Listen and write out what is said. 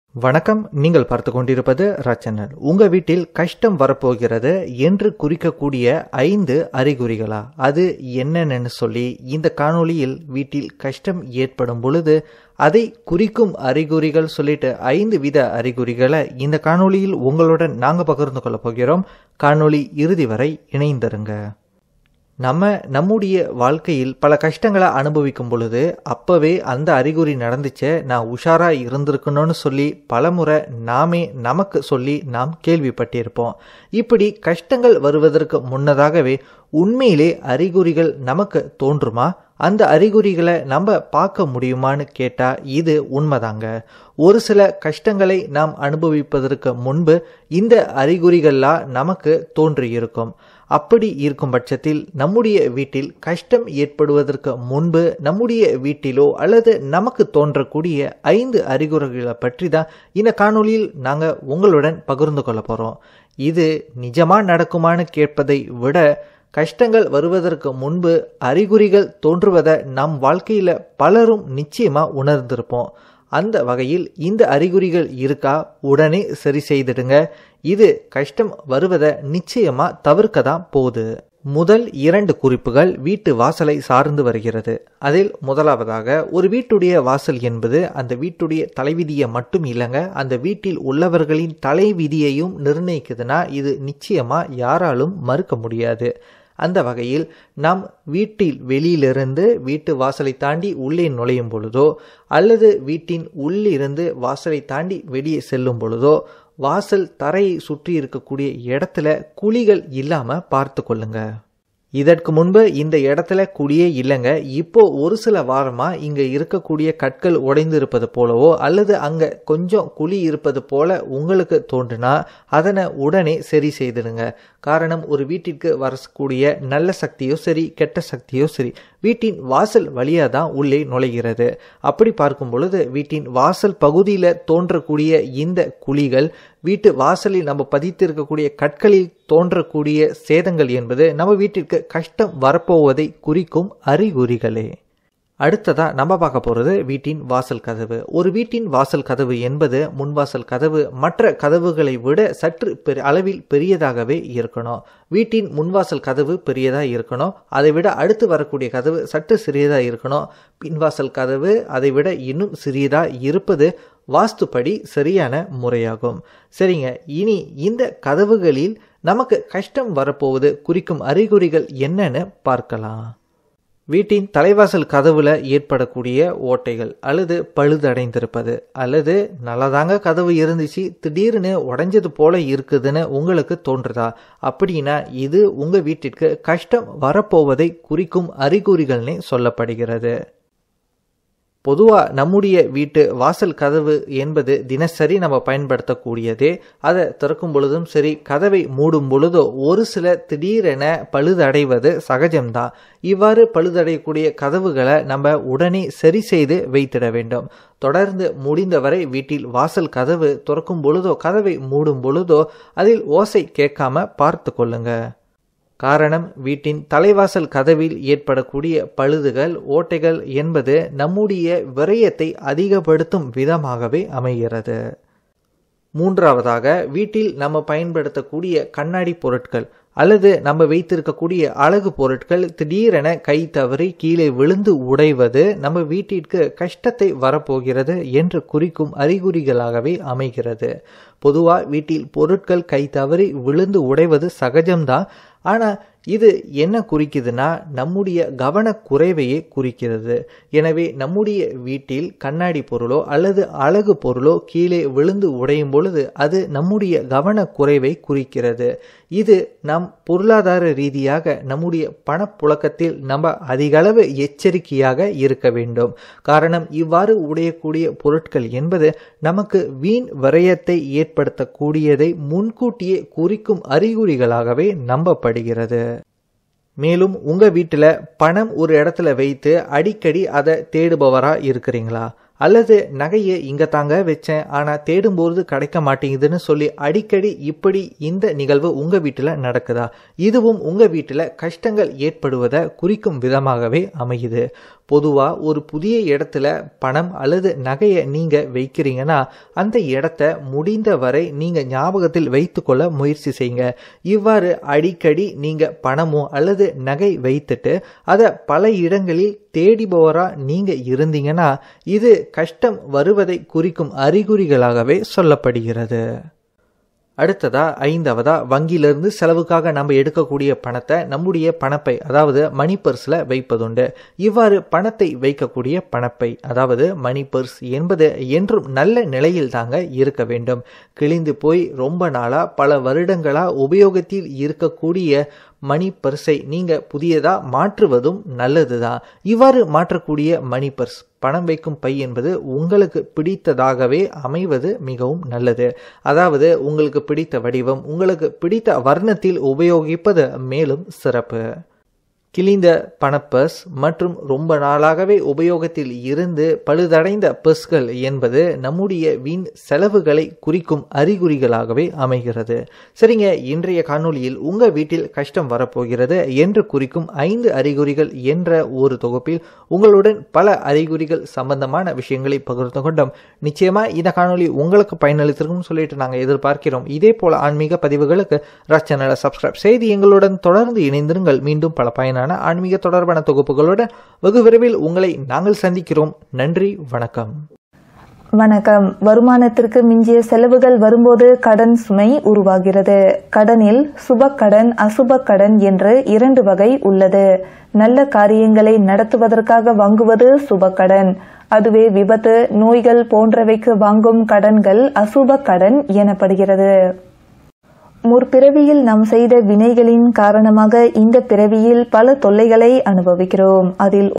வணக்கம் நீங்கள் பார்த்து கொண்டிருப்பது ரச்சனல் உங்க வீட்டில் கஷ்டம் வரப்போகிறது என்று குறிக்கக்கூடிய ஐந்து அறிகுறிகளா அது என்னென்னு சொல்லி இந்த காணொளியில் வீட்டில் கஷ்டம் ஏற்படும் பொழுது அதை குறிக்கும் அறிகுறிகள் சொல்லிட்டு ஐந்து வித அறிகுறிகளை இந்த காணொளியில் உங்களுடன் நாங்க பகிர்ந்து கொள்ள போகிறோம் காணொளி இறுதி வரை இணைந்திருங்க நம்ம நம்முடைய வாழ்க்கையில் பல கஷ்டங்களை அனுபவிக்கும் பொழுது அப்பவே அந்த அறிகுறி நடந்துச்சே நான் உஷாரா இருந்திருக்கணும்னு சொல்லி பலமுறை நாமே நமக்கு சொல்லி நாம் கேள்விப்பட்டிருப்போம் இப்படி கஷ்டங்கள் வருவதற்கு முன்னதாகவே உண்மையிலே அறிகுறிகள் நமக்கு தோன்றுமா அந்த அறிகுறிகளை நம்ம பார்க்க முடியுமான்னு கேட்டா இது உண்மைதாங்க ஒரு சில கஷ்டங்களை நாம் அனுபவிப்பதற்கு முன்பு இந்த அறிகுறிகள்லாம் நமக்கு தோன்றியிருக்கும் அப்படி இருக்கும் பட்சத்தில் நம்முடைய வீட்டில் கஷ்டம் ஏற்படுவதற்கு முன்பு நம்முடைய வீட்டிலோ அல்லது நமக்கு தோன்றக்கூடிய ஐந்து அறிகுறிகளை பற்றி தான் இந்த காணொளியில் நாங்கள் உங்களுடன் பகிர்ந்து கொள்ள போகிறோம் இது நிஜமாக நடக்குமான்னு கேட்பதை விட கஷ்டங்கள் வருவதற்கு முன்பு அறிகுறிகள் தோன்றுவதை நம் வாழ்க்கையில் பலரும் நிச்சயமாக உணர்ந்திருப்போம் அந்த வகையில் இந்த அறிகுறிகள் இருக்கா உடனே சரி செய்திடுங்க இது கஷ்டம் வருவதை நிச்சயமா தவிர்க்க தான் போகுது முதல் இரண்டு குறிப்புகள் வீட்டு வாசலை சார்ந்து வருகிறது அதில் முதலாவதாக ஒரு வீட்டுடைய வாசல் என்பது அந்த வீட்டுடைய தலைவிதியை மட்டும் இல்லைங்க அந்த வீட்டில் உள்ளவர்களின் தலைவிதியையும் நிர்ணயிக்குதுன்னா இது நிச்சயமா யாராலும் மறுக்க முடியாது அந்த வகையில் நாம் வீட்டில் வெளியிலிருந்து வீட்டு வாசலை தாண்டி உள்ளே நுழையும் பொழுதோ அல்லது வீட்டின் உள்ளிருந்து வாசலை தாண்டி வெளியே செல்லும் பொழுதோ வாசல் தரையை சுற்றி இருக்கக்கூடிய இடத்துல குழிகள் இல்லாம பார்த்து கொள்ளுங்க இதற்கு முன்பு இந்த இடத்துல குழியே இல்லைங்க இப்போ ஒரு சில வாரமா இங்க இருக்கக்கூடிய கற்கள் உடைந்து இருப்பது போலவோ அல்லது அங்க கொஞ்சம் குழி இருப்பது போல உங்களுக்கு தோன்றுனா அதனை உடனே சரி செய்திடுங்க காரணம் ஒரு வீட்டிற்கு வரக்கூடிய நல்ல சக்தியோ சரி கெட்ட சக்தியோ சரி வீட்டின் வாசல் வழியா தான் உள்ளே நுழைகிறது அப்படி பார்க்கும் பொழுது வீட்டின் வாசல் பகுதியில் தோன்றக்கூடிய இந்த குழிகள் வீட்டு வாசலில் நம்ம பதித்திருக்கக்கூடிய கற்களில் தோன்றக்கூடிய சேதங்கள் என்பது நம்ம வீட்டிற்கு கஷ்டம் வரப்போவதை குறிக்கும் அறிகுறிகளே அடுத்ததா நம்ம பார்க்க போறது வீட்டின் வாசல் கதவு ஒரு வீட்டின் வாசல் கதவு என்பது முன்வாசல் கதவு மற்ற கதவுகளை விட சற்று பெரிய அளவில் பெரியதாகவே இருக்கணும் வீட்டின் முன்வாசல் கதவு பெரியதா இருக்கணும் அதை விட அடுத்து வரக்கூடிய கதவு சற்று சிறியதா இருக்கணும் பின்வாசல் கதவு அதை விட இன்னும் சிறியதா இருப்பது வாஸ்துப்படி சரியான முறையாகும் சரிங்க இனி இந்த கதவுகளில் நமக்கு கஷ்டம் வரப்போவது குறிக்கும் அறிகுறிகள் என்னன்னு பார்க்கலாம் வீட்டின் தலைவாசல் கதவுல ஏற்படக்கூடிய ஓட்டைகள் அல்லது பழுதடைந்திருப்பது அல்லது நல்லதாங்க கதவு இருந்துச்சு திடீர்னு உடைஞ்சது போல இருக்குதுன்னு உங்களுக்கு தோன்றுதா அப்படின்னா இது உங்க வீட்டிற்கு கஷ்டம் வரப்போவதை குறிக்கும் அறிகுறிகள்னே சொல்லப்படுகிறது பொதுவாக நம்முடைய வீட்டு வாசல் கதவு என்பது தினசரி நம்ம பயன்படுத்தக்கூடியதே அதை திறக்கும் பொழுதும் சரி கதவை மூடும் பொழுதோ ஒரு சில திடீரென பழுதடைவது சகஜம்தான் இவ்வாறு பழுதடையக்கூடிய கதவுகளை நம்ம உடனே சரி செய்து வைத்திட வேண்டும் தொடர்ந்து முடிந்தவரை வீட்டில் வாசல் கதவு திறக்கும் பொழுதோ கதவை மூடும் பொழுதோ அதில் ஓசை கேட்காம பார்த்து கொள்ளுங்க காரணம் வீட்டின் தலைவாசல் கதவில் ஏற்படக்கூடிய பழுதுகள் ஓட்டைகள் என்பது நம்முடைய விரயத்தை அதிகப்படுத்தும் விதமாகவே அமைகிறது மூன்றாவதாக வீட்டில் நம்ம பயன்படுத்தக்கூடிய கண்ணாடி பொருட்கள் அல்லது நம்ம வைத்திருக்கக்கூடிய அழகு பொருட்கள் திடீரென கை தவறி கீழே விழுந்து உடைவது நம்ம வீட்டிற்கு கஷ்டத்தை வரப்போகிறது என்று குறிக்கும் அறிகுறிகளாகவே அமைகிறது பொதுவாக வீட்டில் பொருட்கள் கை தவறி விழுந்து உடைவது சகஜம்தான் ஆனால் இது என்ன குறிக்குதுன்னா நம்முடைய கவனக்குறைவையே குறிக்கிறது எனவே நம்முடைய வீட்டில் கண்ணாடி பொருளோ அல்லது அழகு பொருளோ கீழே விழுந்து உடையும் பொழுது அது நம்முடைய கவனக்குறைவை குறிக்கிறது இது நம் பொருளாதார ரீதியாக நம்முடைய பணப்புழக்கத்தில் நம்ம அதிகளவு எச்சரிக்கையாக இருக்க வேண்டும் காரணம் இவ்வாறு உடையக்கூடிய பொருட்கள் என்பது நமக்கு வீண் விரயத்தை ஏற்படுத்தக்கூடியதை முன்கூட்டியே குறிக்கும் அறிகுறிகளாகவே நம்பப்படுகிறது மேலும் உங்க வீட்டில் பணம் ஒரு இடத்துல வைத்து அடிக்கடி அதை தேடுபவரா இருக்கிறீங்களா அல்லது நகையை இங்க தாங்க வச்சேன் ஆனா தேடும்போது கிடைக்க மாட்டேங்குதுன்னு சொல்லி அடிக்கடி இப்படி இந்த நிகழ்வு உங்க வீட்டுல நடக்குதா இதுவும் உங்க வீட்டுல கஷ்டங்கள் ஏற்படுவதை குறிக்கும் விதமாகவே அமையுது பொதுவாக ஒரு புதிய இடத்துல பணம் அல்லது நகையை நீங்கள் வைக்கிறீங்கன்னா அந்த இடத்த முடிந்த வரை நீங்கள் ஞாபகத்தில் வைத்துக்கொள்ள முயற்சி செய்யுங்க இவ்வாறு அடிக்கடி நீங்கள் பணமோ அல்லது நகை வைத்துட்டு அதை பல இடங்களில் தேடிபவராக நீங்கள் இருந்தீங்கன்னா இது கஷ்டம் வருவதை குறிக்கும் அறிகுறிகளாகவே சொல்லப்படுகிறது அடுத்ததா ஐந்தாவதா வங்கியிலிருந்து செலவுக்காக நம்ம எடுக்கக்கூடிய பணத்தை நம்முடைய பணப்பை அதாவது மணி பர்ஸில் வைப்பதுண்டு இவ்வாறு பணத்தை வைக்கக்கூடிய பணப்பை அதாவது மணி பர்ஸ் என்பது என்றும் நல்ல நிலையில் தாங்க இருக்க வேண்டும் கிழிந்து போய் ரொம்ப நாளாக பல வருடங்களாக உபயோகத்தில் இருக்கக்கூடிய மணி பர்ஸை நீங்கள் புதியதாக மாற்றுவதும் நல்லது தான் இவ்வாறு மாற்றக்கூடிய மணி பர்ஸ் பணம் வைக்கும் பை என்பது உங்களுக்கு பிடித்ததாகவே அமைவது மிகவும் நல்லது அதாவது உங்களுக்கு பிடித்த வடிவம் உங்களுக்கு பிடித்த வர்ணத்தில் உபயோகிப்பது மேலும் சிறப்பு கிழிந்த பணப்பர்ஸ் மற்றும் ரொம்ப நாளாகவே உபயோகத்தில் இருந்து பழுதடைந்த பர்ஸ்கள் என்பது நம்முடைய வீண் செலவுகளை குறிக்கும் அறிகுறிகளாகவே அமைகிறது சரிங்க இன்றைய காணொளியில் உங்கள் வீட்டில் கஷ்டம் வரப்போகிறது என்று குறிக்கும் ஐந்து அறிகுறிகள் என்ற ஒரு தொகுப்பில் உங்களுடன் பல அறிகுறிகள் சம்பந்தமான விஷயங்களை பகிர்ந்து கொண்டோம் நிச்சயமா இந்த காணொளி உங்களுக்கு பயனளித்திருக்கும் சொல்லிட்டு நாங்கள் எதிர்பார்க்கிறோம் இதே போல ஆன்மீக பதிவுகளுக்கு ராஜ் சேனலை சப்ஸ்கிரைப் செய்து எங்களுடன் தொடர்ந்து இணைந்திருங்கள் மீண்டும் பல பயனான ஆன்மீக தொடர்பான தொகுப்புகளுடன் வெகு விரைவில் உங்களை நாங்கள் சந்திக்கிறோம் நன்றி வணக்கம் வணக்கம் வருமானத்திற்கு மிஞ்சிய செலவுகள் வரும்போது கடன் சுமை உருவாகிறது கடனில் சுபக்கடன் அசுபக்கடன் என்று இரண்டு வகை உள்ளது நல்ல காரியங்களை நடத்துவதற்காக வாங்குவது சுபக்கடன் அதுவே விபத்து நோய்கள் போன்றவைக்கு வாங்கும் கடன்கள் அசுப கடன் எனப்படுகிறது முற்பிறவியில் நாம் செய்த வினைகளின் காரணமாக இந்த பிறவியில் பல தொல்லைகளை அனுபவிக்கிறோம் அதில்